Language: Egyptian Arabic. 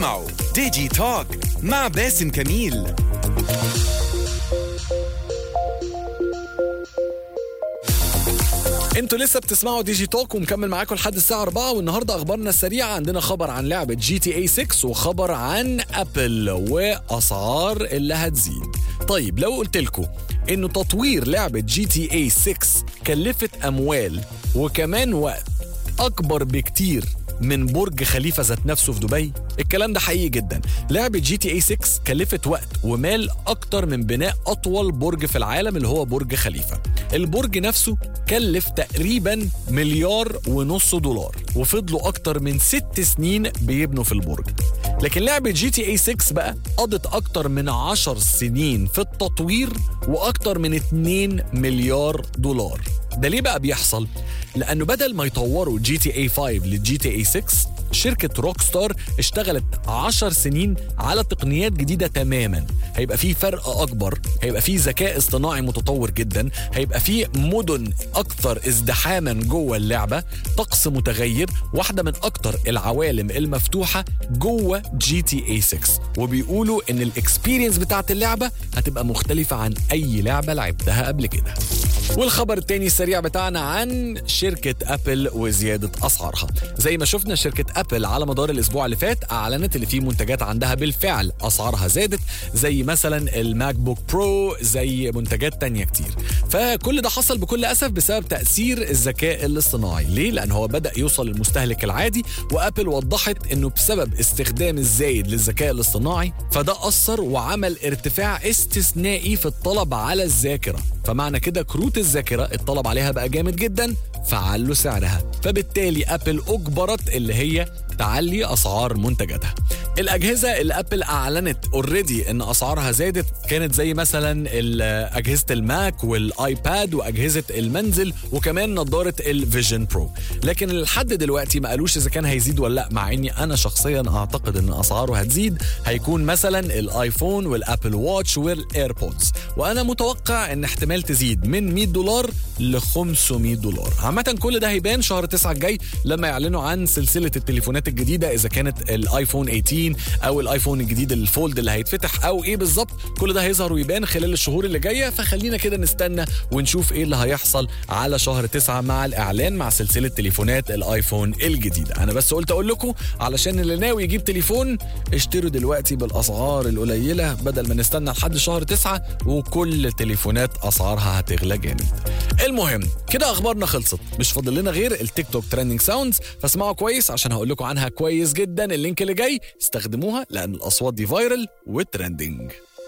معه ديجي توك مع باسم كميل انتوا لسه بتسمعوا ديجي توك ومكمل معاكم لحد الساعه 4 والنهارده اخبارنا السريعه عندنا خبر عن لعبه جي تي اي 6 وخبر عن ابل واسعار اللي هتزيد طيب لو قلت لكم انه تطوير لعبه جي تي اي 6 كلفت اموال وكمان وقت اكبر بكتير من برج خليفه ذات نفسه في دبي الكلام ده حقيقي جدا لعبه جي تي اي 6 كلفت وقت ومال اكتر من بناء اطول برج في العالم اللي هو برج خليفه البرج نفسه كلف تقريبا مليار ونص دولار وفضلوا اكتر من ست سنين بيبنوا في البرج لكن لعبة جي تي اي 6 بقى قضت اكتر من 10 سنين في التطوير واكتر من 2 مليار دولار ده ليه بقى بيحصل؟ لانه بدل ما يطوروا جي تي اي 5 للجي تي اي 6 شركة روك ستار اشتغلت 10 سنين على تقنيات جديدة تماما هيبقى في فرق أكبر هيبقى في ذكاء اصطناعي متطور جدا هيبقى في مدن أكثر ازدحاما جوه اللعبة طقس متغير واحدة من أكتر العوالم المفتوحة جوه جي تي اي 6 وبيقولوا إن الاكسبيرينس بتاعت اللعبة هتبقى مختلفة عن أي لعبة لعبتها قبل كده والخبر التاني السريع بتاعنا عن شركة أبل وزيادة أسعارها زي ما شفنا شركة أبل على مدار الأسبوع اللي فات أعلنت اللي فيه منتجات عندها بالفعل أسعارها زادت زي مثلا الماك بوك برو زي منتجات تانية كتير فكل ده حصل بكل أسف بسبب تأثير الذكاء الاصطناعي ليه؟ لأن هو بدأ يوصل للمستهلك العادي وأبل وضحت أنه بسبب استخدام الزايد للذكاء الاصطناعي فده أثر وعمل ارتفاع استثنائي في الطلب على الذاكرة فمعنى كده كروت الذاكرة الطلب عليها بقى جامد جدا فعلوا سعرها فبالتالي أبل أجبرت اللي هي تعلي أسعار منتجاتها الأجهزة اللي أبل أعلنت اوريدي إن أسعارها زادت كانت زي مثلا أجهزة الماك والآيباد وأجهزة المنزل وكمان نظارة الفيجن برو لكن لحد دلوقتي ما قالوش إذا كان هيزيد ولا لا مع إني أنا شخصيا أعتقد إن أسعاره هتزيد هيكون مثلا الآيفون والأبل واتش والإيربودز وأنا متوقع إن احتمال تزيد من 100 دولار ل 500 دولار عامة كل ده هيبان شهر 9 الجاي لما يعلنوا عن سلسلة التليفونات الجديدة إذا كانت الآيفون 18 أو الآيفون الجديد الفولد اللي هيتفتح أو إيه بالظبط كل ده هيظهر ويبان خلال الشهور اللي جاية فخلينا كده نستنى ونشوف إيه اللي هيحصل على شهر 9 مع الإعلان مع سلسلة تليفونات الآيفون الجديدة أنا بس قلت أقول لكم علشان اللي ناوي يجيب تليفون اشتروا دلوقتي بالأسعار القليلة بدل ما نستنى لحد شهر 9 وكل التليفونات أسعارها هتغلى جامد المهم كده اخبارنا خلصت مش فاضل لنا غير التيك توك ترending ساوندز فاسمعوا كويس عشان هقول لكم عنها كويس جدا اللينك اللي جاي استخدموها لان الاصوات دي فايرل وترندنج